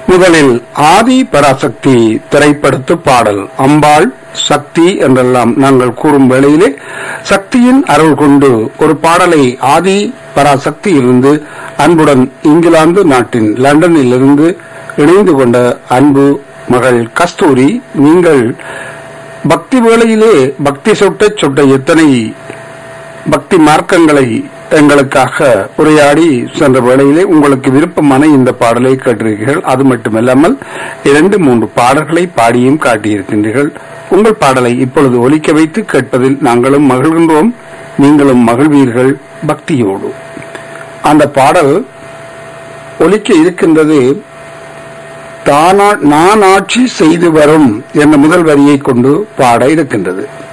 முதலில் ஆதி பராசக்தி திரைப்படத்து பாடல் அம்பாள் சக்தி என்றெல்லாம் நாங்கள் கூறும் வேளையிலே சக்தியின் அருள் கொண்டு ஒரு பாடலை ஆதி பராசக்தி இருந்து அன்புடன் இங்கிலாந்து நாட்டின் லண்டனில் இருந்து இணைந்து கொண்ட அன்பு மகள் கஸ்தூரி நீங்கள் பக்தி வேளையிலே பக்தி சொட்ட சொட்ட எத்தனை பக்தி மார்க்கங்களை எங்களுக்காக உரையாடி சென்ற வேளையிலே உங்களுக்கு விருப்பமான இந்த பாடலை கேட்டிருக்கிறீர்கள் அது மட்டுமல்லாமல் இரண்டு மூன்று பாடல்களை பாடியும் காட்டியிருக்கின்றீர்கள் உங்கள் பாடலை இப்பொழுது ஒலிக்க வைத்து கேட்பதில் நாங்களும் மகிழ்கின்றோம் நீங்களும் மகிழ்வீர்கள் பக்தியோடு அந்த பாடல் ஒலிக்க இருக்கின்றது தானா நான் ஆட்சி செய்து வரும் என்ற முதல் வரியை கொண்டு பாட இருக்கின்றது